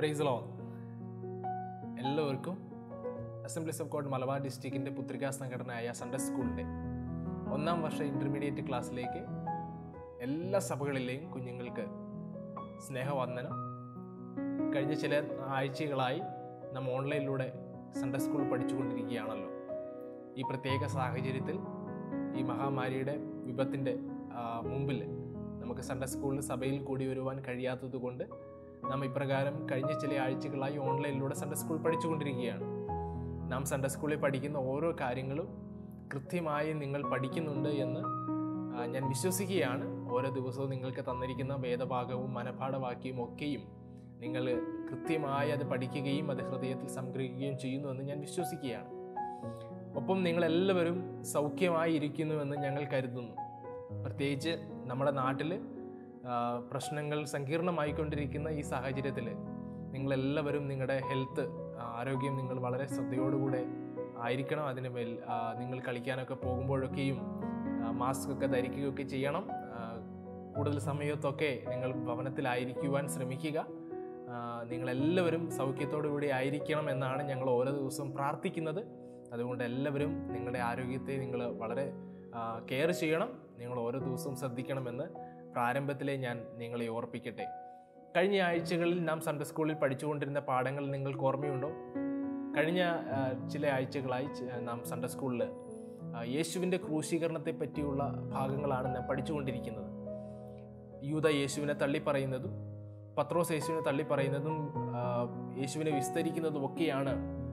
price ലോ എല്ലാവർക്കും assemblies of God Malabar ഡിസ്ട്രിക്റ്റിൻ്റെ പുത്രികാ സംഘടനയായ സൺഡേ സ്കൂളിൻ്റെ ഒന്നാം വർഷ ഇൻ്റർമീഡിയറ്റ് ക്ലാസ്സിലേക്ക് എല്ലാ സഭകളിലെയും കുഞ്ഞുങ്ങൾക്ക് സ്നേഹവന്ദനം കഴിഞ്ഞ ചില ആഴ്ചകളായി നാം ഓൺലൈനിലൂടെ സൺഡേ സ്കൂൾ പഠിച്ചുകൊണ്ടിരിക്കുകയാണല്ലോ ഈ പ്രത്യേക സാഹചര്യത്തിൽ ഈ മഹാമാരിയുടെ വിപത്തിൻ്റെ മുമ്പിൽ നമുക്ക് സൺഡേ സ്കൂളിൽ സഭയിൽ കൂടി വരുവാൻ കഴിയാത്തത് കൊണ്ട് നാം ഇപ്രകാരം കഴിഞ്ഞ ചില ആഴ്ചകളായി ഓൺലൈനിലൂടെ സൺഡേ സ്കൂൾ പഠിച്ചുകൊണ്ടിരിക്കുകയാണ് നാം സൺഡേ സ്കൂളിൽ പഠിക്കുന്ന ഓരോ കാര്യങ്ങളും കൃത്യമായി നിങ്ങൾ പഠിക്കുന്നുണ്ട് എന്ന് ആ, ഞാൻ വിശ്വസിക്കുകയാണ് ഓരോ ദിവസവും നിങ്ങൾക്ക് തന്നിരിക്കുന്ന വേദഭാഗവും മനപാഠവാക്യവും ഒക്കെയും നിങ്ങൾ കൃത്യമായി അത് പഠിക്കുകയും അത് ഹൃദയത്തിൽ സംഗ്രഹിക്കുകയും ചെയ്യുന്നുവെന്ന് ഞാൻ വിശ്വസിക്കുകയാണ് ഒപ്പം നിങ്ങളെല്ലാവരും സൗഖ്യമായി ഇരിക്കുന്നുവെന്ന് ഞങ്ങൾ കരുതുന്നു പ്രത്യേകിച്ച് നമ്മുടെ നാട്ടിൽ പ്രശ്നങ്ങൾ സങ്കീർണമായിക്കൊണ്ടിരിക്കുന്ന ഈ സാഹചര്യത്തിൽ നിങ്ങളെല്ലാവരും നിങ്ങളുടെ ഹെൽത്ത് ആരോഗ്യം നിങ്ങൾ വളരെ ശ്രദ്ധയോടുകൂടെ ആയിരിക്കണം അതിന് മേൽ ആ, നിങ്ങൾ കളിക്കാനൊക്കെ പോകുമ്പോഴൊക്കെയും മാസ്ക് ഒക്കെ ധരിക്കുകയൊക്കെ ചെയ്യണം ആ, കൂടുതൽ സമയത്തൊക്കെ നിങ്ങൾ ഭവനത്തിലായിരിക്കുവാൻ ശ്രമിക്കുക ആ, നിങ്ങളെല്ലാവരും സൗഖ്യത്തോടുകൂടി ആയിരിക്കണം എന്നാണ് ഞങ്ങൾ ഓരോ ദിവസവും പ്രാർത്ഥിക്കുന്നത് അതുകൊണ്ട് എല്ലാവരും നിങ്ങളുടെ ആരോഗ്യത്തെ നിങ്ങൾ വളരെ കെയർ ചെയ്യണം നിങ്ങൾ ഓരോ ദിവസവും ശ്രദ്ധിക്കണമെന്ന് പ്രാരംഭത്തിലെ ഞാൻ നിങ്ങളെ ഓർപ്പിക്കട്ടെ കഴിഞ്ഞ ആഴ്ചകളിൽ നാം സൺഡേ സ്കൂളിൽ പഠിച്ചുകൊണ്ടിരുന്ന പാഠങ്ങൾ നിങ്ങൾക്ക് ഓർമ്മയുണ്ടോ കഴിഞ്ഞ ആ, ചില ആഴ്ചകളായി ച- നാം സൺഡേ സ്കൂളിൽ യേശുവിൻ്റെ ക്രൂശീകരണത്തെ പറ്റിയുള്ള ഭാഗങ്ങളാണ് നാം പഠിച്ചുകൊണ്ടിരിക്കുന്നത് യൂത യേശുവിനെ തള്ളിപ്പറയുന്നതും പത്രോസ് യേശുവിനെ തള്ളിപ്പറയുന്നതും ആ, യേശുവിനെ വിസ്തരിക്കുന്നതും ഒക്കെയാണ്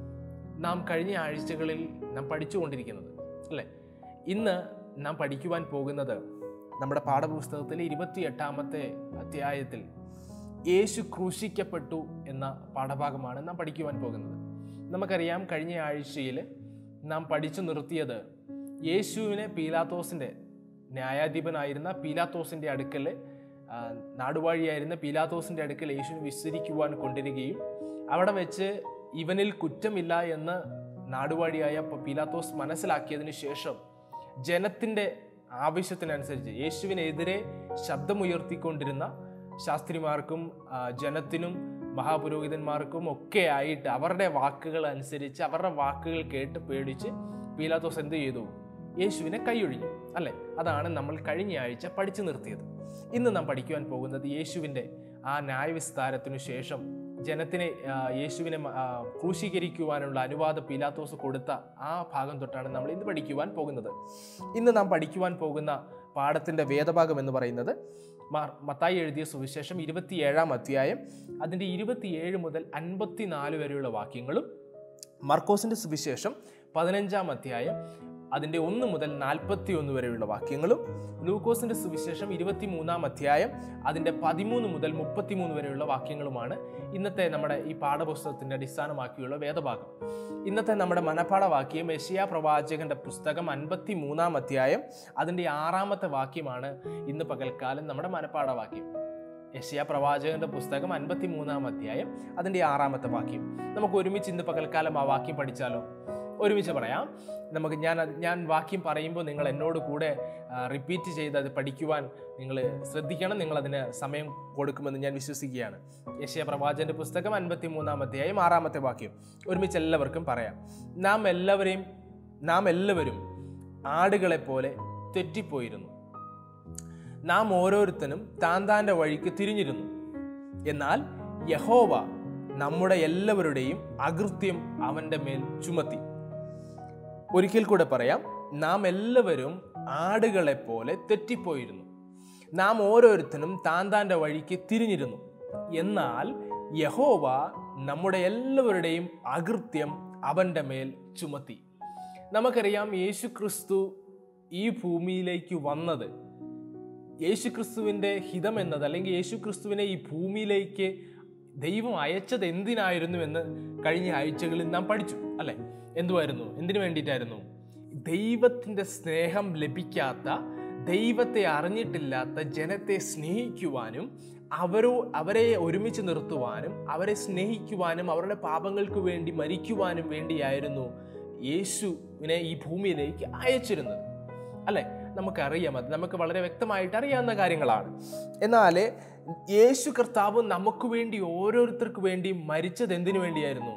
നാം കഴിഞ്ഞ ആഴ്ചകളിൽ നാം പഠിച്ചുകൊണ്ടിരിക്കുന്നത് അല്ലേ ഇന്ന് നാം പഠിക്കുവാൻ പോകുന്നത് നമ്മുടെ പാഠപുസ്തകത്തിലെ ഇരുപത്തി എട്ടാമത്തെ അധ്യായത്തിൽ യേശു ക്രൂശിക്കപ്പെട്ടു എന്ന പാഠഭാഗമാണ് നാം പഠിക്കുവാൻ പോകുന്നത് നമുക്കറിയാം കഴിഞ്ഞ ആഴ്ചയിൽ നാം പഠിച്ചു നിർത്തിയത് യേശുവിനെ പീലാത്തോസിൻ്റെ ന്യായാധിപനായിരുന്ന പീലാത്തോസിൻ്റെ അടുക്കൽ ആ, നാടുവാഴിയായിരുന്ന പീലാത്തോസിൻ്റെ അടുക്കൽ യേശുവിനെ വിസ്തരിക്കുവാൻ കൊണ്ടിരിക്കുകയും അവിടെ വെച്ച് ഇവനിൽ കുറ്റമില്ല എന്ന് നാടുവാഴിയായ പ- പീലാത്തോസ് മനസ്സിലാക്കിയതിന് ശേഷം ജനത്തിൻ്റെ ആവശ്യത്തിനനുസരിച്ച് യേശുവിനെതിരെ ശബ്ദമുയർത്തിക്കൊണ്ടിരുന്ന ശാസ്ത്രിമാർക്കും ആ, ജനത്തിനും മഹാപുരോഹിതന്മാർക്കും ഒക്കെ ആയിട്ട് അവരുടെ വാക്കുകൾ അനുസരിച്ച് അവരുടെ വാക്കുകൾ കേട്ട് പേടിച്ച് പീലാത്തോസ് എന്ത് ചെയ്തു യേശുവിനെ കൈയൊഴിഞ്ഞു അല്ലേ അതാണ് നമ്മൾ കഴിഞ്ഞ ആഴ്ച പഠിച്ചു നിർത്തിയത് ഇന്ന് നാം പഠിക്കുവാൻ പോകുന്നത് യേശുവിൻ്റെ ആ ന്യായവിസ്താരത്തിനു ശേഷം ജനത്തിനെ ആ, യേശുവിനെ മ- ആ, ക്രൂശീകരിക്കുവാനുള്ള അനുവാദം പീലാത്തോസ് കൊടുത്ത ആ ഭാഗം തൊട്ടാണ് നമ്മൾ ഇന്ന് പഠിക്കുവാൻ പോകുന്നത് ഇന്ന് നാം പഠിക്കുവാൻ പോകുന്ന പാഠത്തിൻ്റെ വേദഭാഗം എന്ന് പറയുന്നത് മാർ മത്തായി എഴുതിയ സുവിശേഷം ഇരുപത്തിയേഴാം അധ്യായം അതിൻ്റെ ഇരുപത്തിയേഴ് മുതൽ അൻപത്തിനാല് വരെയുള്ള വാക്യങ്ങളും മർക്കോസിൻ്റെ സുവിശേഷം പതിനഞ്ചാം അധ്യായം അതിൻ്റെ ഒന്ന് മുതൽ നാൽപ്പത്തി ഒന്ന് വരെയുള്ള വാക്യങ്ങളും ലൂക്കോസിൻ്റെ സുവിശേഷം ഇരുപത്തി മൂന്നാം അധ്യായം അതിൻ്റെ പതിമൂന്ന് മുതൽ മുപ്പത്തിമൂന്ന് വരെയുള്ള വാക്യങ്ങളുമാണ് ഇന്നത്തെ നമ്മുടെ ഈ പാഠപുസ്തകത്തിൻ്റെ അടിസ്ഥാനമാക്കിയുള്ള വേദഭാഗം ഇന്നത്തെ നമ്മുടെ മനപാഠവാക്യം യശിയ പ്രവാചകന്റെ പുസ്തകം അൻപത്തി മൂന്നാം അധ്യായം അതിൻ്റെ ആറാമത്തെ വാക്യമാണ് ഇന്ന് പകൽക്കാലം നമ്മുടെ മനപാഠവാക്യം യശയ പ്രവാചകന്റെ പുസ്തകം അൻപത്തി മൂന്നാം അധ്യായം അതിൻ്റെ ആറാമത്തെ വാക്യം നമുക്ക് ഒരുമിച്ച് ഇന്ന് പകൽക്കാലം ആ വാക്യം പഠിച്ചാലോ ഒരുമിച്ച് പറയാം നമുക്ക് ഞാൻ അത് ഞാൻ വാക്യം പറയുമ്പോൾ നിങ്ങൾ എന്നോട് കൂടെ റിപ്പീറ്റ് ചെയ്ത് അത് പഠിക്കുവാൻ നിങ്ങൾ ശ്രദ്ധിക്കണം നിങ്ങൾ അതിന് സമയം കൊടുക്കുമെന്ന് ഞാൻ വിശ്വസിക്കുകയാണ് യശയ പ്രവാചകന്റെ പുസ്തകം അൻപത്തി മൂന്നാം അധ്യായം ആറാമത്തെ വാക്യം ഒരുമിച്ച് എല്ലാവർക്കും പറയാം നാം എല്ലാവരെയും നാം എല്ലാവരും ആടുകളെ പോലെ തെറ്റിപ്പോയിരുന്നു നാം ഓരോരുത്തനും താൻ താൻ്റെ വഴിക്ക് തിരിഞ്ഞിരുന്നു എന്നാൽ യഹോവ നമ്മുടെ എല്ലാവരുടെയും അകൃത്യം അവൻ്റെ മേൽ ചുമത്തി ഒരിക്കൽ കൂടെ പറയാം നാം എല്ലാവരും ആടുകളെ പോലെ തെറ്റിപ്പോയിരുന്നു നാം ഓരോരുത്തനും താൻ താൻ്റെ വഴിക്ക് തിരിഞ്ഞിരുന്നു എന്നാൽ യഹോവ നമ്മുടെ എല്ലാവരുടെയും അകൃത്യം അവൻ്റെ മേൽ ചുമത്തി നമുക്കറിയാം യേശു ക്രിസ്തു ഈ ഭൂമിയിലേക്ക് വന്നത് യേശുക്രിസ്തുവിൻ്റെ ഹിതം എന്നത് അല്ലെങ്കിൽ യേശുക്രിസ്തുവിനെ ഈ ഭൂമിയിലേക്ക് ദൈവം അയച്ചത് എന്തിനായിരുന്നു എന്ന് കഴിഞ്ഞ ആഴ്ചകളിൽ നാം പഠിച്ചു അല്ലെ എന്തുമായിരുന്നു എന്തിനു വേണ്ടിയിട്ടായിരുന്നു ദൈവത്തിൻ്റെ സ്നേഹം ലഭിക്കാത്ത ദൈവത്തെ അറിഞ്ഞിട്ടില്ലാത്ത ജനത്തെ സ്നേഹിക്കുവാനും അവരോ അവരെ ഒരുമിച്ച് നിർത്തുവാനും അവരെ സ്നേഹിക്കുവാനും അവരുടെ പാപങ്ങൾക്ക് വേണ്ടി മരിക്കുവാനും വേണ്ടിയായിരുന്നു യേശുവിനെ ഈ ഭൂമിയിലേക്ക് അയച്ചിരുന്നത് അല്ലെ നമുക്കറിയാം അത് നമുക്ക് വളരെ വ്യക്തമായിട്ട് അറിയാവുന്ന കാര്യങ്ങളാണ് എന്നാൽ യേശു കർത്താവ് നമുക്ക് വേണ്ടി ഓരോരുത്തർക്ക് വേണ്ടി മരിച്ചത് എന്തിനു വേണ്ടിയായിരുന്നു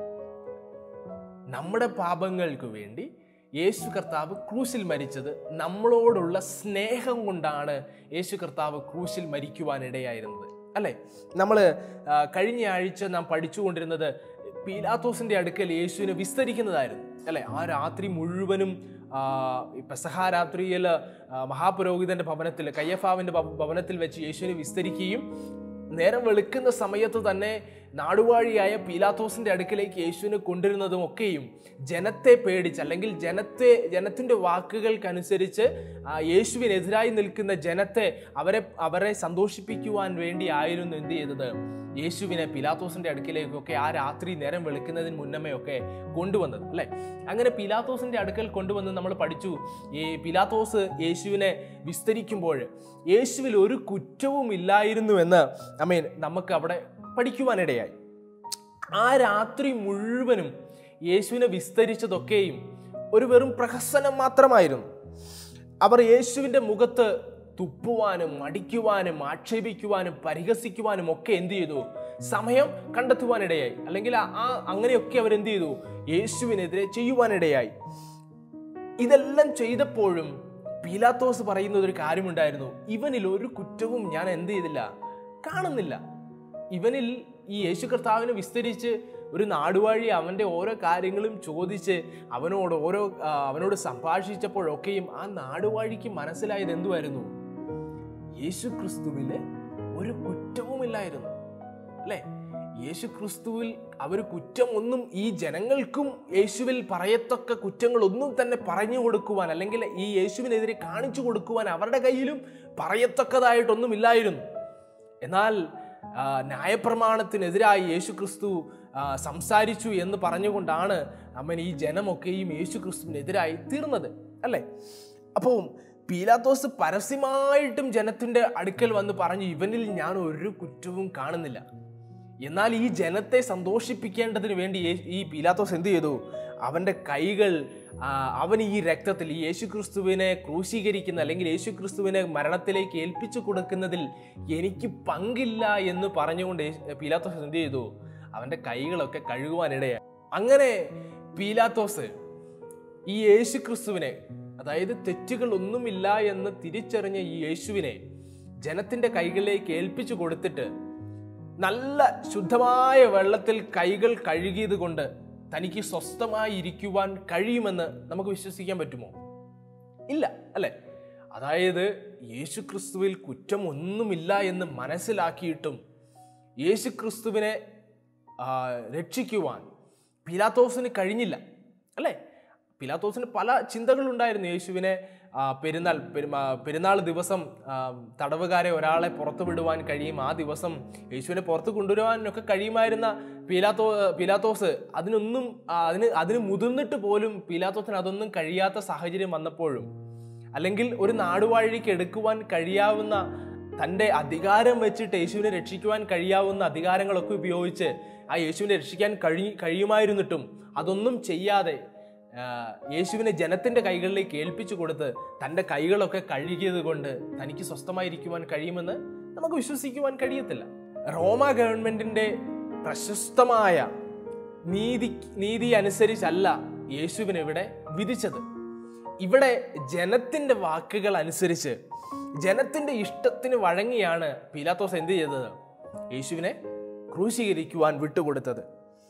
നമ്മുടെ പാപങ്ങൾക്ക് വേണ്ടി യേശു കർത്താവ് ക്രൂശിൽ മരിച്ചത് നമ്മളോടുള്ള സ്നേഹം കൊണ്ടാണ് യേശു കർത്താവ് ക്രൂശിൽ മരിക്കുവാനിടയായിരുന്നത് അല്ലേ നമ്മൾ കഴിഞ്ഞ ആഴ്ച നാം പഠിച്ചുകൊണ്ടിരുന്നത് പീലാത്തോസിന്റെ അടുക്കൽ യേശുവിനെ വിസ്തരിക്കുന്നതായിരുന്നു അല്ലേ ആ രാത്രി മുഴുവനും ആ, ഈ പെസഹ രാത്രിയിൽ ആ, മഹാപുരോഹിതന്റെ ഭവനത്തിൽ കയ്യഫാവിന്റെ ഭവ- ഭവനത്തിൽ വെച്ച് യേശുവിനെ വിസ്തരിക്കുകയും നേരം വെളുക്കുന്ന സമയത്ത് തന്നെ നാടുവാഴിയായ പീലാത്തോസിന്റെ അടുക്കലേക്ക് യേശുവിനെ കൊണ്ടുവരുന്നതും ഒക്കെയും ജനത്തെ പേടിച്ച് അല്ലെങ്കിൽ ജനത്തെ ജനത്തിന്റെ വാക്കുകൾക്കനുസരിച്ച് ആ, യേശുവിനെതിരായി നിൽക്കുന്ന ജനത്തെ അവരെ അവരെ സന്തോഷിപ്പിക്കുവാൻ വേണ്ടി ആയിരുന്നു എന്ത് ചെയ്തത് യേശുവിനെ പിലാത്തോസിന്റെ അടുക്കിലേക്കൊക്കെ ആ രാത്രി നേരം വെളുക്കുന്നതിന് മുന്നമേ ഒക്കെ കൊണ്ടുവന്നത് അല്ലെ അങ്ങനെ പിലാത്തോസിന്റെ അടുക്കൽ കൊണ്ടുവന്ന് നമ്മൾ പഠിച്ചു ഈ പിലാത്തോസ് യേശുവിനെ വിസ്തരിക്കുമ്പോൾ യേശുവിൽ ഒരു കുറ്റവും ഇല്ലായിരുന്നു എന്ന് അമീൻ നമുക്ക് അവിടെ പഠിക്കുവാനിടയായി ആ രാത്രി മുഴുവനും യേശുവിനെ വിസ്തരിച്ചതൊക്കെയും ഒരു വെറും പ്രഹസനം മാത്രമായിരുന്നു അവർ യേശുവിൻ്റെ മുഖത്ത് തുപ്പുവാനും അടിക്കുവാനും ആക്ഷേപിക്കുവാനും പരിഹസിക്കുവാനും ഒക്കെ എന്ത് ചെയ്തു സമയം കണ്ടെത്തുവാനിടയായി അല്ലെങ്കിൽ ആ ആ അങ്ങനെയൊക്കെ അവരെന്ത് ചെയ്തു യേശുവിനെതിരെ ചെയ്യുവാനിടയായി ഇതെല്ലാം ചെയ്തപ്പോഴും പീലാത്തോസ് പറയുന്ന ഒരു കാര്യമുണ്ടായിരുന്നു ഇവനിൽ ഒരു കുറ്റവും ഞാൻ എന്ത് ചെയ്തില്ല കാണുന്നില്ല ഇവനിൽ ഈ യേശു കർത്താവിനെ വിസ്തരിച്ച് ഒരു നാടുവാഴി അവൻ്റെ ഓരോ കാര്യങ്ങളും ചോദിച്ച് അവനോട് ഓരോ ആ, അവനോട് സംഭാഷിച്ചപ്പോഴൊക്കെയും ആ നാടുവാഴിക്ക് മനസ്സിലായത് എന്തുമായിരുന്നു യേശു ക്രിസ്തുവില് ഒരു കുറ്റവുമില്ലായിരുന്നു അല്ലേ യേശു ക്രിസ്തുവിൽ അവർ കുറ്റമൊന്നും ഈ ജനങ്ങൾക്കും യേശുവിൽ പറയത്തക്ക കുറ്റങ്ങളൊന്നും തന്നെ പറഞ്ഞു കൊടുക്കുവാൻ അല്ലെങ്കിൽ ഈ യേശുവിനെതിരെ കാണിച്ചു കൊടുക്കുവാൻ അവരുടെ കയ്യിലും പറയത്തക്കതായിട്ടൊന്നും ഇല്ലായിരുന്നു എന്നാൽ ആ, ന്യായപ്രമാണത്തിനെതിരായി യേശു ക്രിസ്തു ആ, സംസാരിച്ചു എന്ന് പറഞ്ഞുകൊണ്ടാണ് അമ്മൻ ഈ ജനമൊക്കെയും യേശു ക്രിസ്തുവിനെതിരായി തീർന്നത് അല്ലേ അപ്പോൾ പീലാത്തോസ് പരസ്യമായിട്ടും ജനത്തിന്റെ അടുക്കൽ വന്ന് പറഞ്ഞു ഇവനിൽ ഞാൻ ഒരു കുറ്റവും കാണുന്നില്ല എന്നാൽ ഈ ജനത്തെ സന്തോഷിപ്പിക്കേണ്ടതിന് വേണ്ടി യേ- ഈ പീലാത്തോസ് എന്ത് ചെയ്തു അവന്റെ കൈകൾ ആ, അവൻ ഈ രക്തത്തിൽ ഈ യേശുക്രിസ്തുവിനെ ക്രൂശീകരിക്കുന്ന അല്ലെങ്കിൽ യേശുക്രിസ്തുവിനെ മരണത്തിലേക്ക് ഏൽപ്പിച്ചു കൊടുക്കുന്നതിൽ എനിക്ക് പങ്കില്ല എന്ന് പറഞ്ഞുകൊണ്ട് യേശു- പീലാത്തോസ് എന്ത് ചെയ്തു അവന്റെ കൈകളൊക്കെ കഴുകുവാനിടയായി അങ്ങനെ പീലാത്തോസ് ഈ യേശുക്രിസ്തുവിനെ അതായത് തെറ്റുകൾ ഒന്നുമില്ല എന്ന് തിരിച്ചറിഞ്ഞ ഈ യേശുവിനെ ജനത്തിന്റെ കൈകളിലേക്ക് ഏൽപ്പിച്ചു കൊടുത്തിട്ട് നല്ല ശുദ്ധമായ വെള്ളത്തിൽ കൈകൾ കഴുകിയത് കൊണ്ട് തനിക്ക് സ്വസ്ഥമായി ഇരിക്കുവാൻ കഴിയുമെന്ന് നമുക്ക് വിശ്വസിക്കാൻ പറ്റുമോ ഇല്ല അല്ലെ അതായത് യേശു ക്രിസ്തുവിൽ കുറ്റമൊന്നുമില്ല എന്ന് മനസ്സിലാക്കിയിട്ടും യേശു ക്രിസ്തുവിനെ ആ, രക്ഷിക്കുവാൻ പിലാത്തോസിന് കഴിഞ്ഞില്ല അല്ലേ പിലാത്തോസിന് പല ചിന്തകളുണ്ടായിരുന്നു യേശുവിനെ ആ, പെരുന്നാൾ പെരുമാ പെരുന്നാൾ ദിവസം ആ, തടവുകാരെ ഒരാളെ പുറത്തു വിടുവാൻ കഴിയും ആ ദിവസം യേശുവിനെ പുറത്ത് കൊണ്ടുവരുവാനൊക്കെ കഴിയുമായിരുന്ന പീലാത്തോ പീലാത്തോസ് അതിനൊന്നും ആ, അതിന് അതിന് മുതിർന്നിട്ട് പോലും പീലാത്തോസിന് അതൊന്നും കഴിയാത്ത സാഹചര്യം വന്നപ്പോഴും അല്ലെങ്കിൽ ഒരു നാടുവാഴിക്ക് എടുക്കുവാൻ കഴിയാവുന്ന തൻ്റെ അധികാരം വെച്ചിട്ട് യേശുവിനെ രക്ഷിക്കുവാൻ കഴിയാവുന്ന അധികാരങ്ങളൊക്കെ ഉപയോഗിച്ച് ആ യേശുവിനെ രക്ഷിക്കാൻ കഴി കഴിയുമായിരുന്നിട്ടും അതൊന്നും ചെയ്യാതെ ആ, യേശുവിനെ ജനത്തിന്റെ കൈകളിലേക്ക് ഏൽപ്പിച്ചു കൊടുത്ത് തൻ്റെ കൈകളൊക്കെ കഴുകിയത് കൊണ്ട് തനിക്ക് സ്വസ്ഥമായിരിക്കുവാൻ കഴിയുമെന്ന് നമുക്ക് വിശ്വസിക്കുവാൻ കഴിയത്തില്ല റോമ ഗവൺമെന്റിന്റെ പ്രശസ്തമായ നീതി നീതി അനുസരിച്ചല്ല യേശുവിനെ ഇവിടെ വിധിച്ചത് ഇവിടെ ജനത്തിന്റെ വാക്കുകൾ അനുസരിച്ച് ജനത്തിന്റെ ഇഷ്ടത്തിന് വഴങ്ങിയാണ് പീലാത്തോസ് എന്ത് ചെയ്തത് യേശുവിനെ ക്രൂശീകരിക്കുവാൻ വിട്ടുകൊടുത്തത്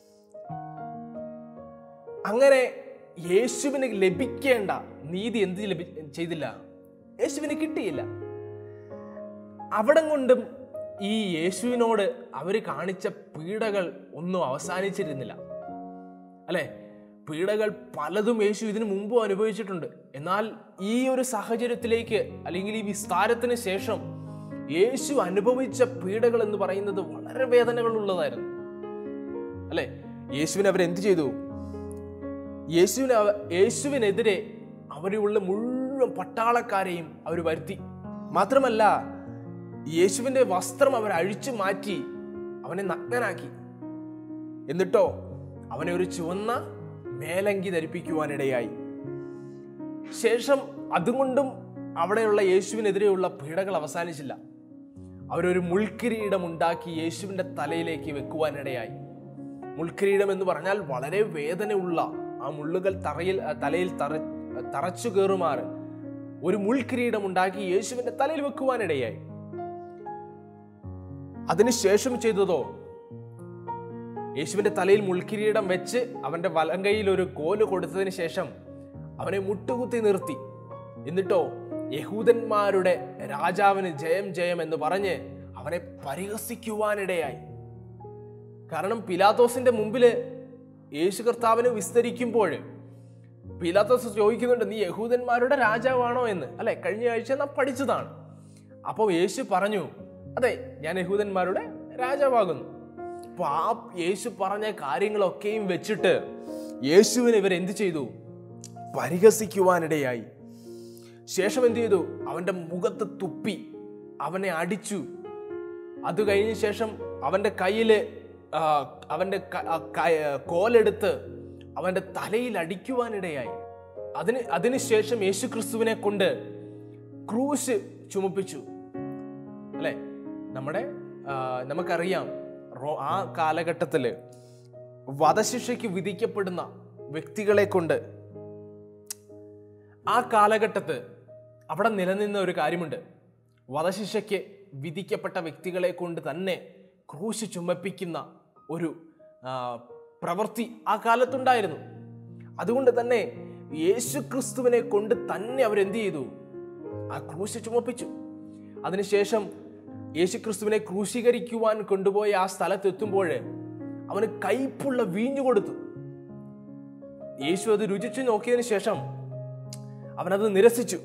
അങ്ങനെ യേശുവിന് ലഭിക്കേണ്ട നീതി എന്ത് ലഭി ചെയ്തില്ല യേശുവിന് കിട്ടിയില്ല അവിടം കൊണ്ടും ഈ യേശുവിനോട് അവർ കാണിച്ച പീഡകൾ ഒന്നും അവസാനിച്ചിരുന്നില്ല അല്ലെ പീഡകൾ പലതും യേശു ഇതിനു മുമ്പും അനുഭവിച്ചിട്ടുണ്ട് എന്നാൽ ഈ ഒരു സാഹചര്യത്തിലേക്ക് അല്ലെങ്കിൽ ഈ വിസ്താരത്തിന് ശേഷം യേശു അനുഭവിച്ച പീഡകൾ എന്ന് പറയുന്നത് വളരെ വേദനകളുള്ളതായിരുന്നു അല്ലെ യേശുവിനെ അവരെന്ത് ചെയ്തു യേശുവിനെ അവ- യേശുവിനെതിരെ അവരുള്ള മുഴുവൻ പട്ടാളക്കാരെയും അവർ വരുത്തി മാത്രമല്ല യേശുവിന്റെ വസ്ത്രം അവർ അഴിച്ചു മാറ്റി അവനെ നഗ്നനാക്കി എന്നിട്ടോ അവനെ ഒരു ചുവന്ന മേലങ്കി ധരിപ്പിക്കുവാനിടയായി ശേഷം അതുകൊണ്ടും അവിടെയുള്ള യേശുവിനെതിരെയുള്ള പീഡകൾ അവസാനിച്ചില്ല അവരൊരു മുൾക്കിരീടം ഉണ്ടാക്കി യേശുവിൻ്റെ തലയിലേക്ക് വെക്കുവാനിടയായി മുൾക്കിരീടം എന്ന് പറഞ്ഞാൽ വളരെ വേദനയുള്ള ആ മുള്ളുകൾ തറയിൽ തലയിൽ തറ തറച്ചു കയറുമാറ് ഒരു മുൾക്കിരീടം ഉണ്ടാക്കി യേശുവിൻ്റെ തലയിൽ വെക്കുവാനിടയായി അതിനുശേഷം ചെയ്തതോ യേശുവിന്റെ തലയിൽ മുൾക്കിരീടം വെച്ച് അവന്റെ വലങ്കയിൽ ഒരു കോല് കൊടുത്തതിന് ശേഷം അവനെ മുട്ടുകുത്തി നിർത്തി എന്നിട്ടോ യഹൂദന്മാരുടെ രാജാവിന് ജയം ജയം എന്ന് പറഞ്ഞ് അവനെ പരിഹസിക്കുവാനിടയായി കാരണം പിലാത്തോസിന്റെ മുമ്പില് യേശു കർത്താവിനെ വിസ്തരിക്കുമ്പോൾ പിലാത്തോസ് ചോദിക്കുന്നുണ്ട് നീ യഹൂദന്മാരുടെ രാജാവാണോ എന്ന് അല്ലെ കഴിഞ്ഞ ആഴ്ച നാം പഠിച്ചതാണ് അപ്പോൾ യേശു പറഞ്ഞു അതെ ഞാൻ യഹൂദന്മാരുടെ രാജാവാകുന്നു അപ്പൊ ആ യേശു പറഞ്ഞ കാര്യങ്ങളൊക്കെയും വെച്ചിട്ട് യേശുവിനെ ഇവർ എന്ത് ചെയ്തു പരിഹസിക്കുവാനിടയായി ശേഷം എന്ത് ചെയ്തു അവന്റെ മുഖത്ത് തുപ്പി അവനെ അടിച്ചു അത് കഴിഞ്ഞ ശേഷം അവന്റെ കയ്യില് ആ, അവന്റെ ക- ആ, ക- കോലെടുത്ത് അവന്റെ തലയിൽ അടിക്കുവാനിടയായി അതിന് അതിനുശേഷം യേശു ക്രിസ്തുവിനെ കൊണ്ട് ക്രൂശ് ചുമപ്പിച്ചു അല്ലെ നമ്മുടെ ആ, നമുക്കറിയാം റോ- ആ കാലഘട്ടത്തിൽ വധശിക്ഷയ്ക്ക് വിധിക്കപ്പെടുന്ന വ്യക്തികളെ കൊണ്ട് ആ കാലഘട്ടത്ത് അവിടെ നിലനിന്ന ഒരു കാര്യമുണ്ട് വധശിക്ഷയ്ക്ക് വിധിക്കപ്പെട്ട വ്യക്തികളെ കൊണ്ട് തന്നെ ക്രൂശ് ചുമപ്പിക്കുന്ന ഒരു ആ, പ്രവൃത്തി ആ കാലത്തുണ്ടായിരുന്നു അതുകൊണ്ട് തന്നെ യേശു ക്രിസ്തുവിനെ കൊണ്ട് തന്നെ അവരെന്ത് ചെയ്തു ആ ക്രൂശ് ചുമപ്പിച്ചു അതിനുശേഷം യേശു ക്രിസ്തുവിനെ ക്രൂശീകരിക്കുവാൻ കൊണ്ടുപോയ ആ സ്ഥലത്തെത്തുമ്പോൾ അവന് കയ്പുള്ള വീഞ്ഞു കൊടുത്തു യേശു അത് രുചിച്ചു നോക്കിയതിനു ശേഷം അവനത് നിരസിച്ചു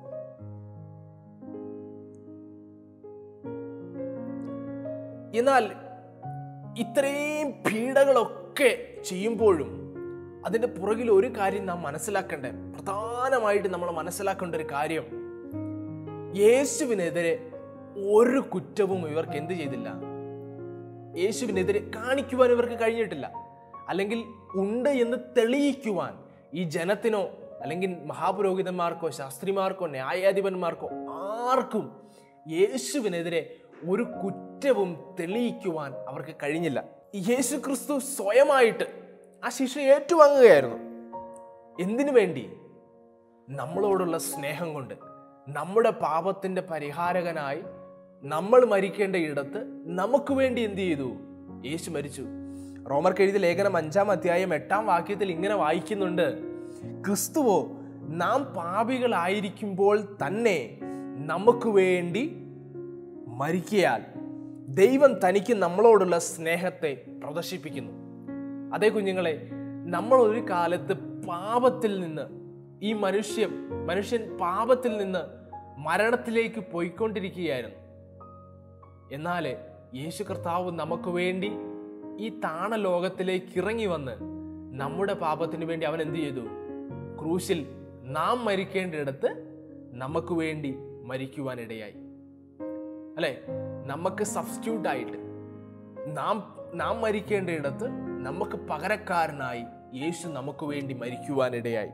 എന്നാൽ ഇത്രയും പീഡകളൊക്കെ ചെയ്യുമ്പോഴും അതിന്റെ പുറകിൽ ഒരു കാര്യം നാം മനസ്സിലാക്കേണ്ട പ്രധാനമായിട്ട് നമ്മൾ മനസ്സിലാക്കേണ്ട ഒരു കാര്യം യേശുവിനെതിരെ ഒരു കുറ്റവും ഇവർക്ക് എന്ത് ചെയ്തില്ല യേശുവിനെതിരെ കാണിക്കുവാൻ ഇവർക്ക് കഴിഞ്ഞിട്ടില്ല അല്ലെങ്കിൽ ഉണ്ട് എന്ന് തെളിയിക്കുവാൻ ഈ ജനത്തിനോ അല്ലെങ്കിൽ മഹാപുരോഹിതന്മാർക്കോ ശാസ്ത്രിമാർക്കോ ന്യായാധിപന്മാർക്കോ ആർക്കും യേശുവിനെതിരെ ഒരു കുറ്റവും തെളിയിക്കുവാൻ അവർക്ക് കഴിഞ്ഞില്ല യേശു ക്രിസ്തു സ്വയമായിട്ട് ആ ശിക്ഷ ഏറ്റുവാങ്ങുകയായിരുന്നു എന്തിനു വേണ്ടി നമ്മളോടുള്ള സ്നേഹം കൊണ്ട് നമ്മുടെ പാപത്തിന്റെ പരിഹാരകനായി നമ്മൾ മരിക്കേണ്ട ഇടത്ത് നമുക്ക് വേണ്ടി എന്ത് ചെയ്തു യേശു മരിച്ചു റോമർക്ക് എഴുതിയ ലേഖനം അഞ്ചാം അധ്യായം എട്ടാം വാക്യത്തിൽ ഇങ്ങനെ വായിക്കുന്നുണ്ട് ക്രിസ്തുവോ നാം പാപികളായിരിക്കുമ്പോൾ തന്നെ നമുക്ക് വേണ്ടി മരിക്കയാൽ ദൈവം തനിക്ക് നമ്മളോടുള്ള സ്നേഹത്തെ പ്രദർശിപ്പിക്കുന്നു അതേ കുഞ്ഞുങ്ങളെ നമ്മൾ ഒരു കാലത്ത് പാപത്തിൽ നിന്ന് ഈ മനുഷ്യൻ മനുഷ്യൻ പാപത്തിൽ നിന്ന് മരണത്തിലേക്ക് പോയിക്കൊണ്ടിരിക്കുകയായിരുന്നു എന്നാൽ യേശു കർത്താവ് നമുക്ക് വേണ്ടി ഈ താണ ലോകത്തിലേക്ക് ഇറങ്ങി വന്ന് നമ്മുടെ പാപത്തിന് വേണ്ടി അവൻ എന്ത് ചെയ്തു ക്രൂശിൽ നാം മരിക്കേണ്ടിടത്ത് നമുക്ക് വേണ്ടി മരിക്കുവാനിടയായി അല്ലെ നമുക്ക് സബ്സ്റ്റിറ്റ്യൂട്ട് ആയിട്ട് നാം നാം മരിക്കേണ്ടയിടത്ത് നമുക്ക് പകരക്കാരനായി യേശു നമുക്ക് വേണ്ടി മരിക്കുവാനിടയായി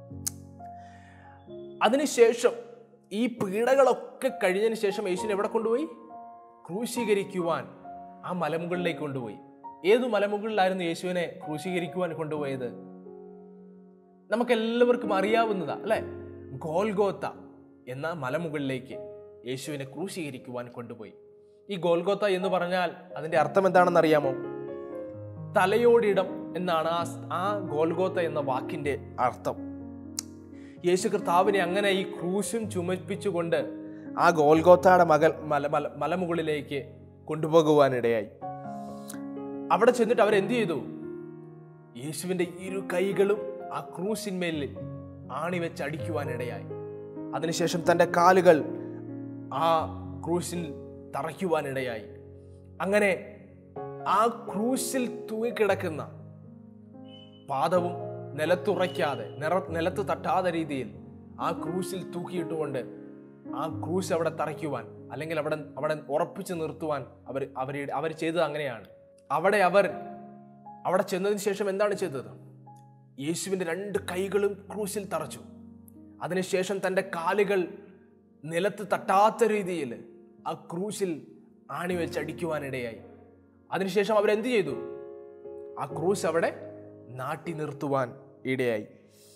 അതിനുശേഷം ഈ പീഡകളൊക്കെ കഴിഞ്ഞതിന് ശേഷം യേശുവിനെ എവിടെ കൊണ്ടുപോയി ക്രൂശീകരിക്കുവാൻ ആ മലമുകളിലേക്ക് കൊണ്ടുപോയി ഏതു മലമുകളിലായിരുന്നു യേശുവിനെ ക്രൂശീകരിക്കുവാൻ കൊണ്ടുപോയത് നമുക്കെല്ലാവർക്കും അറിയാവുന്നതാ അല്ലെ ഗോൽഗോത്ത എന്ന മലമുകളിലേക്ക് യേശുവിനെ ക്രൂശീകരിക്കുവാൻ കൊണ്ടുപോയി ഈ ഗോൽഗോത്ത എന്ന് പറഞ്ഞാൽ അതിന്റെ അർത്ഥം എന്താണെന്ന് അറിയാമോ തലയോടിടം എന്നാണ് ആ ആ ഗോൽഗോത്ത എന്ന വാക്കിന്റെ അർത്ഥം യേശു കർത്താവിനെ അങ്ങനെ ഈ ക്രൂശും ചുമപ്പിച്ചുകൊണ്ട് ആ ഗോൽഗോത്തയുടെ മകൾ മല മല മലമുകളിലേക്ക് കൊണ്ടുപോകുവാനിടയായി അവിടെ ചെന്നിട്ട് അവരെന്ത് ചെയ്തു യേശുവിന്റെ ഇരു കൈകളും ആ ക്രൂശിന്മേൽ ആണി വെച്ച് അടിക്കുവാനിടയായി അതിനുശേഷം തൻ്റെ കാലുകൾ ആ ക്രൂശിൽ തറയ്ക്കുവാനിടയായി അങ്ങനെ ആ ക്രൂശിൽ തൂങ്ങിക്കിടക്കുന്ന പാദവും നിലത്തുറയ്ക്കാതെ നിറ നിലത്ത് തട്ടാത്ത രീതിയിൽ ആ ക്രൂശിൽ തൂക്കിയിട്ടുകൊണ്ട് ആ ക്രൂശ് അവിടെ തറയ്ക്കുവാൻ അല്ലെങ്കിൽ അവിടെ അവിടെ ഉറപ്പിച്ചു നിർത്തുവാൻ അവർ അവർ അവർ ചെയ്തത് അങ്ങനെയാണ് അവിടെ അവർ അവിടെ ചെന്നതിന് ശേഷം എന്താണ് ചെയ്തത് യേശുവിൻ്റെ രണ്ട് കൈകളും ക്രൂശിൽ തറച്ചു അതിനുശേഷം തൻ്റെ കാലുകൾ നിലത്ത് തട്ടാത്ത രീതിയിൽ ആ ക്രൂശിൽ ആണി വെച്ച് അടിക്കുവാനിടയായി അതിനുശേഷം അവരെന്ത് ചെയ്തു ആ ക്രൂശ് അവിടെ നാട്ടി നിർത്തുവാൻ ഇടയായി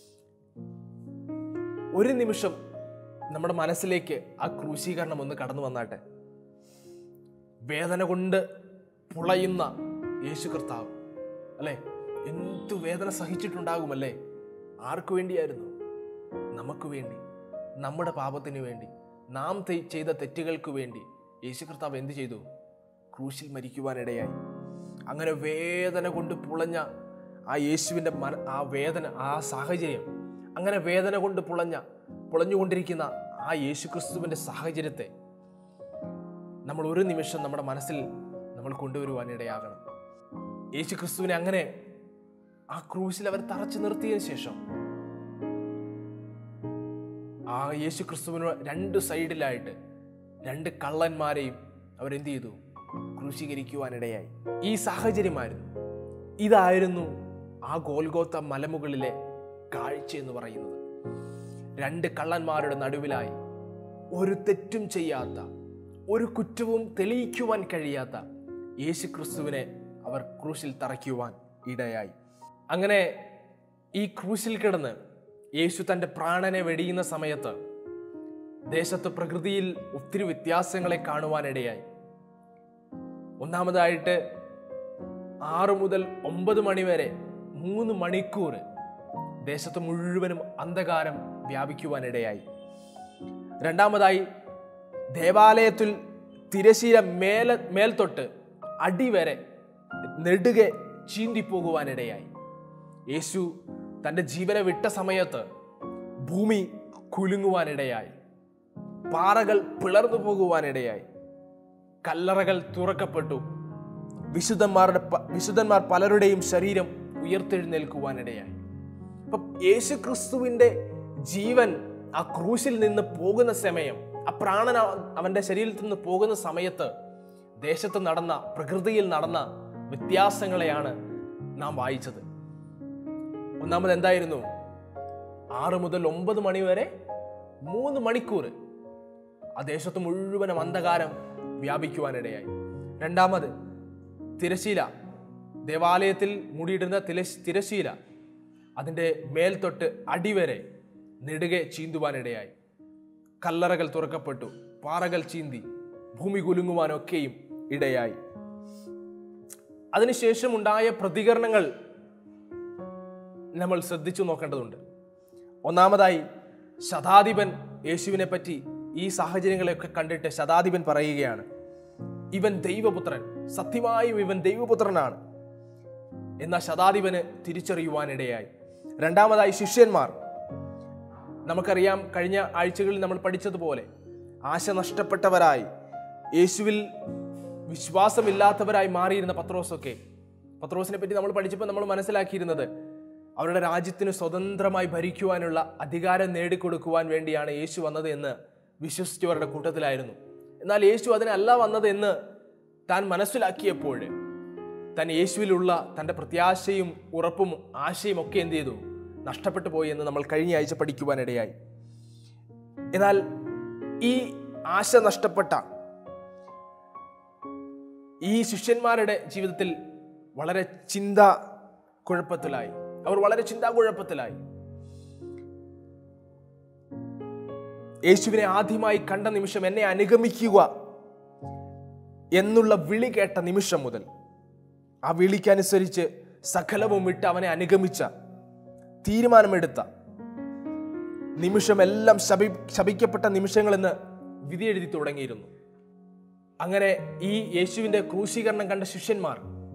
ഒരു നിമിഷം നമ്മുടെ മനസ്സിലേക്ക് ആ ക്രൂശീകരണം ഒന്ന് കടന്നു വന്നാട്ടെ വേദന കൊണ്ട് പുളയുന്ന യേശു കർത്താവ് അല്ലേ എന്തു വേദന സഹിച്ചിട്ടുണ്ടാകുമല്ലേ ആർക്കു വേണ്ടിയായിരുന്നു നമുക്ക് വേണ്ടി നമ്മുടെ പാപത്തിന് വേണ്ടി നാം തെ- ചെയ്ത തെറ്റുകൾക്ക് വേണ്ടി യേശു കർത്താവ് എന്ത് ചെയ്തു ക്രൂശിൽ മരിക്കുവാനിടയായി അങ്ങനെ വേദന കൊണ്ട് പുളഞ്ഞ ആ യേശുവിൻ്റെ മന ആ വേദന ആ സാഹചര്യം അങ്ങനെ വേദന കൊണ്ട് പുളഞ്ഞ പുളഞ്ഞുകൊണ്ടിരിക്കുന്ന ആ യേശു ക്രിസ്തുവിൻ്റെ സാഹചര്യത്തെ നമ്മൾ ഒരു നിമിഷം നമ്മുടെ മനസ്സിൽ നമ്മൾ കൊണ്ടുവരുവാനിടയാകണം യേശു ക്രിസ്തുവിനെ അങ്ങനെ ആ ക്രൂശിൽ അവർ തറച്ചു നിർത്തിയതിനു ശേഷം ആ യേശു ക്രിസ്തുവിന് രണ്ട് സൈഡിലായിട്ട് രണ്ട് കള്ളന്മാരെയും അവരെന്ത് ചെയ്തു ക്രൂശീകരിക്കുവാനിടയായി ഈ സാഹചര്യമായിരുന്നു ഇതായിരുന്നു ആ ഗോൽഗോത്ത മലമുകളിലെ കാഴ്ച എന്ന് പറയുന്നത് രണ്ട് കള്ളന്മാരുടെ നടുവിലായി ഒരു തെറ്റും ചെയ്യാത്ത ഒരു കുറ്റവും തെളിയിക്കുവാൻ കഴിയാത്ത യേശു ക്രിസ്തുവിനെ അവർ ക്രൂശിൽ തറയ്ക്കുവാൻ ഇടയായി അങ്ങനെ ഈ ക്രൂശിൽ കിടന്ന് യേശു തൻ്റെ പ്രാണനെ വെടിയുന്ന സമയത്ത് ദേശത്ത് പ്രകൃതിയിൽ ഒത്തിരി വ്യത്യാസങ്ങളെ കാണുവാനിടയായി ഒന്നാമതായിട്ട് ആറ് മുതൽ ഒമ്പത് മണി വരെ മൂന്ന് മണിക്കൂർ ദേശത്ത് മുഴുവനും അന്ധകാരം വ്യാപിക്കുവാനിടയായി രണ്ടാമതായി ദേവാലയത്തിൽ തിരശീല മേല മേൽത്തൊട്ട് അടിവരെ നെടുകെ ചീന്തിപ്പോകുവാനിടയായി യേശു തൻ്റെ ജീവനെ വിട്ട സമയത്ത് ഭൂമി കുലുങ്ങുവാനിടയായി പാറകൾ പിളർന്നു പോകുവാനിടയായി കല്ലറകൾ തുറക്കപ്പെട്ടു വിശുദ്ധന്മാരുടെ പ- വിശുദ്ധന്മാർ പലരുടെയും ശരീരം ഉയർത്തെഴുന്നേൽക്കുവാനിടയായി അപ്പൊ യേശു ക്രിസ്തുവിന്റെ ജീവൻ ആ ക്രൂശിൽ നിന്ന് പോകുന്ന സമയം ആ പ്രാണൻ അവ- അവന്റെ ശരീരത്തിൽ നിന്ന് പോകുന്ന സമയത്ത് ദേശത്ത് നടന്ന പ്രകൃതിയിൽ നടന്ന വ്യത്യാസങ്ങളെയാണ് നാം വായിച്ചത് ഒന്നാമത് എന്തായിരുന്നു ആറ് മുതൽ ഒമ്പത് മണി വരെ മൂന്ന് മണിക്കൂർ ആ ദേശത്ത് മുഴുവനും അന്ധകാരം വ്യാപിക്കുവാനിടയായി രണ്ടാമത് തിരശീല ദേവാലയത്തിൽ മൂടിയിടുന്ന തിരശ് തിരശീല അതിൻ്റെ മേൽത്തൊട്ട് അടിവരെ നെടുകെ ചീന്തുവാനിടയായി കല്ലറകൾ തുറക്കപ്പെട്ടു പാറകൾ ചീന്തി ഭൂമി കുലുങ്ങുവാനൊക്കെയും ഇടയായി അതിനുശേഷം ഉണ്ടായ പ്രതികരണങ്ങൾ നമ്മൾ ശ്രദ്ധിച്ചു നോക്കേണ്ടതുണ്ട് ഒന്നാമതായി ശതാധിപൻ യേശുവിനെ പറ്റി ഈ സാഹചര്യങ്ങളെയൊക്കെ കണ്ടിട്ട് ശതാധിപൻ പറയുകയാണ് ഇവൻ ദൈവപുത്രൻ സത്യമായും ഇവൻ ദൈവപുത്രനാണ് എന്ന ശതാധിപന് തിരിച്ചറിയുവാനിടയായി രണ്ടാമതായി ശിഷ്യന്മാർ നമുക്കറിയാം കഴിഞ്ഞ ആഴ്ചകളിൽ നമ്മൾ പഠിച്ചതുപോലെ ആശ നഷ്ടപ്പെട്ടവരായി യേശുവിൽ വിശ്വാസമില്ലാത്തവരായി മാറിയിരുന്ന പത്രോസൊക്കെ പത്രോസിനെ പറ്റി നമ്മൾ പഠിച്ചപ്പോൾ നമ്മൾ മനസ്സിലാക്കിയിരുന്നത് അവരുടെ രാജ്യത്തിന് സ്വതന്ത്രമായി ഭരിക്കുവാനുള്ള അധികാരം നേടിക്കൊടുക്കുവാൻ വേണ്ടിയാണ് യേശു വന്നത് എന്ന് വിശ്വസിച്ചവരുടെ കൂട്ടത്തിലായിരുന്നു എന്നാൽ യേശു അതിനല്ല വന്നത് എന്ന് താൻ മനസ്സിലാക്കിയപ്പോൾ താൻ യേശുവിലുള്ള തൻ്റെ പ്രത്യാശയും ഉറപ്പും ആശയും ഒക്കെ എന്ത് ചെയ്തു നഷ്ടപ്പെട്ടു പോയി എന്ന് നമ്മൾ കഴിഞ്ഞ ആഴ്ച പഠിക്കുവാനിടയായി എന്നാൽ ഈ ആശ നഷ്ടപ്പെട്ട ഈ ശിഷ്യന്മാരുടെ ജീവിതത്തിൽ വളരെ ചിന്ത കുഴപ്പത്തിലായി അവർ വളരെ ചിന്താകുഴപ്പത്തിലായി യേശുവിനെ ആദ്യമായി കണ്ട നിമിഷം എന്നെ അനുഗമിക്കുക എന്നുള്ള വിളി കേട്ട നിമിഷം മുതൽ ആ വിളിക്കനുസരിച്ച് സകലവും വിട്ട് അവനെ അനുഗമിച്ച തീരുമാനമെടുത്ത നിമിഷമെല്ലാം ശപി ശപിക്കപ്പെട്ട നിമിഷങ്ങളെന്ന് വിധി എഴുതി തുടങ്ങിയിരുന്നു അങ്ങനെ ഈ യേശുവിന്റെ ക്രൂശീകരണം കണ്ട ശിഷ്യന്മാർ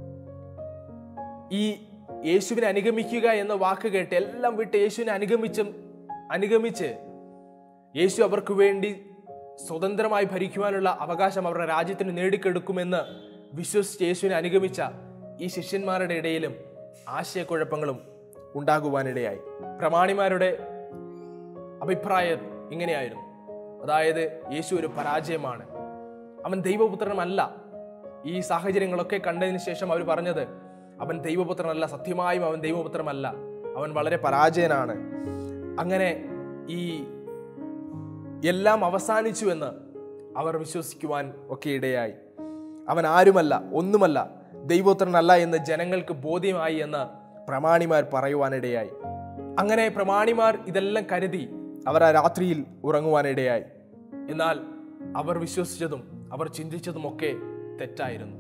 ഈ യേശുവിനെ അനുഗമിക്കുക എന്ന വാക്ക് കേട്ട് എല്ലാം വിട്ട് യേശുവിനെ അനുഗമിച്ചും അനുഗമിച്ച് യേശു അവർക്ക് വേണ്ടി സ്വതന്ത്രമായി ഭരിക്കുവാനുള്ള അവകാശം അവരുടെ രാജ്യത്തിന് നേടിക്കെടുക്കുമെന്ന് വിശ്വസിച്ച് യേശുവിനെ അനുഗമിച്ച ഈ ശിഷ്യന്മാരുടെ ഇടയിലും ആശയക്കുഴപ്പങ്ങളും ഉണ്ടാകുവാനിടയായി പ്രമാണിമാരുടെ അഭിപ്രായം ഇങ്ങനെയായിരുന്നു അതായത് യേശു ഒരു പരാജയമാണ് അവൻ ദൈവപുത്രനല്ല ഈ സാഹചര്യങ്ങളൊക്കെ കണ്ടതിന് ശേഷം അവർ പറഞ്ഞത് അവൻ ദൈവപുത്രനല്ല സത്യമായും അവൻ ദൈവപുത്രനല്ല അവൻ വളരെ പരാജയനാണ് അങ്ങനെ ഈ എല്ലാം അവസാനിച്ചു എന്ന് അവർ വിശ്വസിക്കുവാൻ ഒക്കെ ഇടയായി അവൻ ആരുമല്ല ഒന്നുമല്ല ദൈവോത്രനല്ല എന്ന് ജനങ്ങൾക്ക് ബോധ്യമായി എന്ന് പ്രമാണിമാർ പറയുവാനിടയായി അങ്ങനെ പ്രമാണിമാർ ഇതെല്ലാം കരുതി അവർ ആ രാത്രിയിൽ ഉറങ്ങുവാനിടയായി എന്നാൽ അവർ വിശ്വസിച്ചതും അവർ ചിന്തിച്ചതുമൊക്കെ തെറ്റായിരുന്നു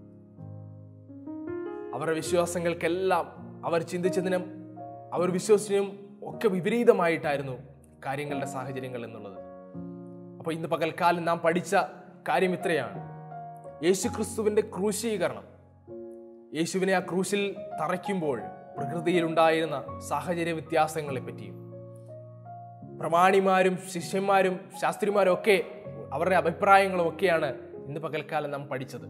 അവരുടെ വിശ്വാസങ്ങൾക്കെല്ലാം അവർ ചിന്തിച്ചതിനും അവർ വിശ്വസിച്ചതിനും ഒക്കെ വിപരീതമായിട്ടായിരുന്നു കാര്യങ്ങളുടെ സാഹചര്യങ്ങൾ എന്നുള്ളത് അപ്പോൾ ഇന്ന് പകൽക്കാലം നാം പഠിച്ച കാര്യം ഇത്രയാണ് യേശു ക്രിസ്തുവിൻ്റെ ക്രൂശീകരണം യേശുവിനെ ആ ക്രൂശിൽ തറയ്ക്കുമ്പോൾ പ്രകൃതിയിൽ ഉണ്ടായിരുന്ന സാഹചര്യ വ്യത്യാസങ്ങളെ പറ്റിയും പ്രമാണിമാരും ശിഷ്യന്മാരും ശാസ്ത്രിമാരും ഒക്കെ അവരുടെ അഭിപ്രായങ്ങളും ഒക്കെയാണ് ഇന്ന് പകൽക്കാലം നാം പഠിച്ചത്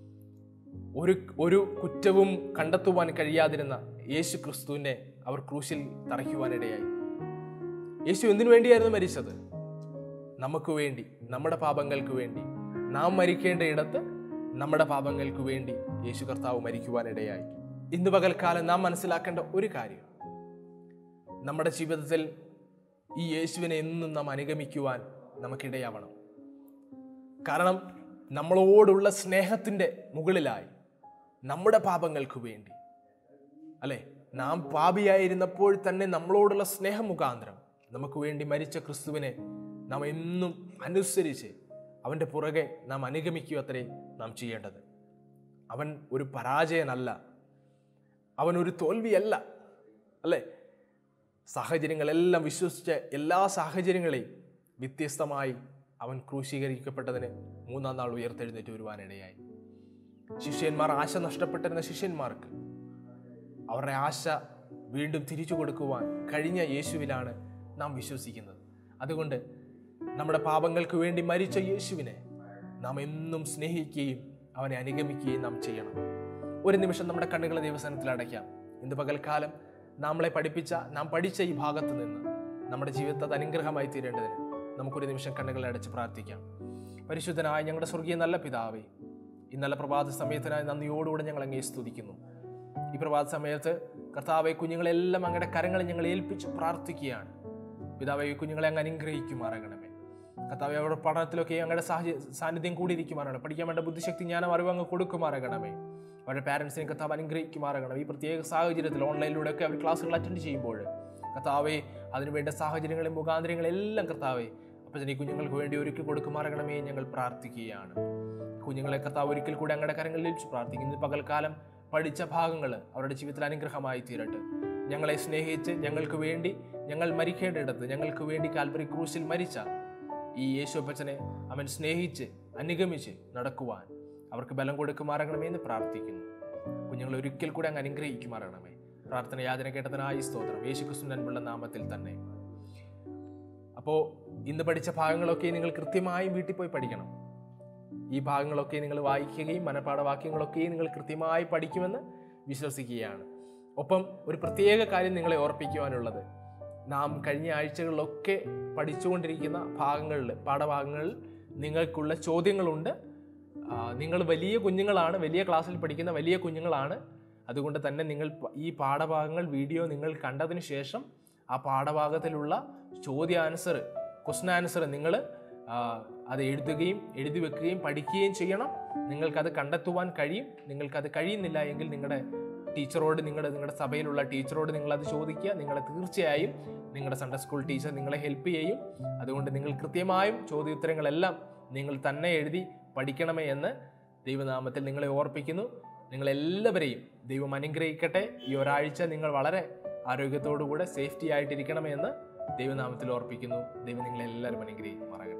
ഒരു ഒരു കുറ്റവും കണ്ടെത്തുവാൻ കഴിയാതിരുന്ന യേശു ക്രിസ്തുവിനെ അവർ ക്രൂശിൽ തറയ്ക്കുവാനിടയായി യേശു എന്തിനു വേണ്ടിയായിരുന്നു മരിച്ചത് നമുക്ക് വേണ്ടി നമ്മുടെ പാപങ്ങൾക്ക് വേണ്ടി നാം മരിക്കേണ്ട ഇടത്ത് നമ്മുടെ പാപങ്ങൾക്ക് വേണ്ടി യേശു കർത്താവ് മരിക്കുവാനിടയായി ഇന്ന് പകൽക്കാലം നാം മനസ്സിലാക്കേണ്ട ഒരു കാര്യം നമ്മുടെ ജീവിതത്തിൽ ഈ യേശുവിനെ എന്നും നാം അനുഗമിക്കുവാൻ നമുക്കിടയാവണം കാരണം നമ്മളോടുള്ള സ്നേഹത്തിൻ്റെ മുകളിലായി നമ്മുടെ പാപങ്ങൾക്ക് വേണ്ടി അല്ലെ നാം പാപിയായിരുന്നപ്പോൾ തന്നെ നമ്മളോടുള്ള സ്നേഹം മുഖാന്തരം നമുക്ക് വേണ്ടി മരിച്ച ക്രിസ്തുവിനെ നാം എന്നും അനുസരിച്ച് അവൻ്റെ പുറകെ നാം അനുഗമിക്കുക അത്രേ നാം ചെയ്യേണ്ടത് അവൻ ഒരു പരാജയനല്ല അവൻ ഒരു തോൽവിയല്ല അല്ലേ സാഹചര്യങ്ങളെല്ലാം വിശ്വസിച്ച എല്ലാ സാഹചര്യങ്ങളെയും വ്യത്യസ്തമായി അവൻ ക്രൂശീകരിക്കപ്പെട്ടതിന് മൂന്നാം നാൾ ഉയർത്തെഴുന്നേറ്റ് വരുവാനിടയായി ശിഷ്യന്മാർ ആശ നഷ്ടപ്പെട്ടിരുന്ന ശിഷ്യന്മാർക്ക് അവരുടെ ആശ വീണ്ടും തിരിച്ചു കൊടുക്കുവാൻ കഴിഞ്ഞ യേശുവിലാണ് നാം വിശ്വസിക്കുന്നത് അതുകൊണ്ട് നമ്മുടെ പാപങ്ങൾക്ക് വേണ്ടി മരിച്ച യേശുവിനെ നാം എന്നും സ്നേഹിക്കുകയും അവനെ അനുഗമിക്കുകയും നാം ചെയ്യണം ഒരു നിമിഷം നമ്മുടെ കണ്ണുകളെ ദൈവസനത്തിൽ അടയ്ക്കാം ഇന്ന് പകൽക്കാലം നമ്മളെ പഠിപ്പിച്ച നാം പഠിച്ച ഈ ഭാഗത്ത് നിന്ന് നമ്മുടെ ജീവിതത്തെ അത് അനുഗ്രഹമായി തീരേണ്ടതിന് നമുക്കൊരു നിമിഷം കണ്ണുകളെ അടച്ച് പ്രാർത്ഥിക്കാം പരിശുദ്ധനായ ഞങ്ങളുടെ സ്വർഗീയ നല്ല പിതാവേ ഈ നല്ല പ്രഭാത സമയത്തിനായി നന്ദിയോടുകൂടെ ഞങ്ങൾ അങ്ങേ സ്തുതിക്കുന്നു ഈ പ്രഭാത സമയത്ത് കർത്താവെ കുഞ്ഞുങ്ങളെല്ലാം അങ്ങയുടെ കരങ്ങളെ ഞങ്ങൾ ഏൽപ്പിച്ച് പ്രാർത്ഥിക്കുകയാണ് പിതാവെ ഈ കുഞ്ഞുങ്ങളെ അങ്ങ് അനുഗ്രഹിക്കുമാറാകണമേ കർത്താവെ അവരുടെ പഠനത്തിലൊക്കെ അങ്ങയുടെ സാഹചര്യ സാന്നിധ്യം കൂടിയിരിക്കുമാറാണ് പഠിക്കാൻ വേണ്ട ബുദ്ധിശക്തി ജ്ഞാനം അറിവ് അങ്ങ് കൊടുക്കുമാറാകണമേ അവരുടെ പാരൻസിനെ കർത്താവ് അനുഗ്രഹിക്കുമാറാകണം ഈ പ്രത്യേക സാഹചര്യത്തിൽ ഓൺലൈനിലൂടെ ഒക്കെ അവർ ക്ലാസ്സുകൾ അറ്റൻഡ് ചെയ്യുമ്പോൾ കർത്താവെ അതിനുവേണ്ട സാഹചര്യങ്ങളും മുഖാന്തരങ്ങളെല്ലാം കർത്താവെ അപ്പം ഈ കുഞ്ഞുങ്ങൾക്ക് വേണ്ടി ഒരുക്കി കൊടുക്കുമാറാകണമേ ഞങ്ങൾ പ്രാർത്ഥിക്കുകയാണ് കുഞ്ഞുങ്ങളെ കർത്താവ് ഒരിക്കൽ കൂടി അങ്ങയുടെ കരങ്ങളിൽ ഏൽപ്പിച്ച് പ്രാർത്ഥിക്കുന്നു ഇന്ന് പകൽക്കാലം പഠിച്ച ഭാഗങ്ങൾ അവരുടെ ജീവിതത്തിൽ അനുഗ്രഹമായി തീരട്ടെ ഞങ്ങളെ സ്നേഹിച്ച് ഞങ്ങൾക്ക് വേണ്ടി ഞങ്ങൾ മരിക്കേണ്ടിടത്ത് ഞങ്ങൾക്ക് വേണ്ടി കാൽവരി ക്രൂശിൽ മരിച്ച ഈ യേശുപ്പച്ചനെ അവൻ സ്നേഹിച്ച് അനുഗമിച്ച് നടക്കുവാൻ അവർക്ക് ബലം കൊടുക്കുമാറാകണമേ എന്ന് പ്രാർത്ഥിക്കുന്നു കുഞ്ഞുങ്ങൾ ഒരിക്കൽ കൂടി അങ്ങ് അനുഗ്രഹിക്കുമാറാകണമേ പ്രാർത്ഥന യാചന കേട്ടതിനായി സ്തോത്രം യേശു ക്രിസ്തു നൻപുള്ള നാമത്തിൽ തന്നെ അപ്പോൾ ഇന്ന് പഠിച്ച ഭാഗങ്ങളൊക്കെ നിങ്ങൾ കൃത്യമായും വീട്ടിൽ പോയി പഠിക്കണം ഈ ഭാഗങ്ങളൊക്കെ നിങ്ങൾ വായിക്കുകയും മനഃപ്പാഠവാക്യങ്ങളൊക്കെ നിങ്ങൾ കൃത്യമായി പഠിക്കുമെന്ന് വിശ്വസിക്കുകയാണ് ഒപ്പം ഒരു പ്രത്യേക കാര്യം നിങ്ങളെ ഓർപ്പിക്കുവാനുള്ളത് നാം കഴിഞ്ഞ ആഴ്ചകളിലൊക്കെ പഠിച്ചുകൊണ്ടിരിക്കുന്ന ഭാഗങ്ങളിൽ പാഠഭാഗങ്ങളിൽ നിങ്ങൾക്കുള്ള ചോദ്യങ്ങളുണ്ട് ആ, നിങ്ങൾ വലിയ കുഞ്ഞുങ്ങളാണ് വലിയ ക്ലാസ്സിൽ പഠിക്കുന്ന വലിയ കുഞ്ഞുങ്ങളാണ് അതുകൊണ്ട് തന്നെ നിങ്ങൾ പ- ഈ പാഠഭാഗങ്ങൾ വീഡിയോ നിങ്ങൾ കണ്ടതിന് ശേഷം ആ പാഠഭാഗത്തിലുള്ള ചോദ്യ ആൻസർ ക്വസ്റ്റൻ ആൻസർ നിങ്ങൾ അത് എഴുതുകയും എഴുതി വെക്കുകയും പഠിക്കുകയും ചെയ്യണം നിങ്ങൾക്കത് കണ്ടെത്തുവാൻ കഴിയും നിങ്ങൾക്കത് കഴിയുന്നില്ല എങ്കിൽ നിങ്ങളുടെ ടീച്ചറോട് നിങ്ങളുടെ നിങ്ങളുടെ സഭയിലുള്ള ടീച്ചറോട് നിങ്ങളത് ചോദിക്കുക നിങ്ങളെ തീർച്ചയായും നിങ്ങളുടെ സൺഡേ സ്കൂൾ ടീച്ചർ നിങ്ങളെ ഹെൽപ്പ് ചെയ്യും അതുകൊണ്ട് നിങ്ങൾ കൃത്യമായും ചോദ്യോത്തരങ്ങളെല്ലാം നിങ്ങൾ തന്നെ എഴുതി പഠിക്കണമേ എന്ന് ദൈവനാമത്തിൽ നിങ്ങളെ ഓർപ്പിക്കുന്നു നിങ്ങളെല്ലാവരെയും ദൈവം അനുഗ്രഹിക്കട്ടെ ഈ ഒരാഴ്ച നിങ്ങൾ വളരെ ആരോഗ്യത്തോടുകൂടെ സേഫ്റ്റി ആയിട്ടിരിക്കണമേ എന്ന് ദൈവനാമത്തിൽ ഓർപ്പിക്കുന്നു ദൈവം നിങ്ങളെല്ലാവരും അനുഗ്രഹിക്കുമാറാകട്ടെ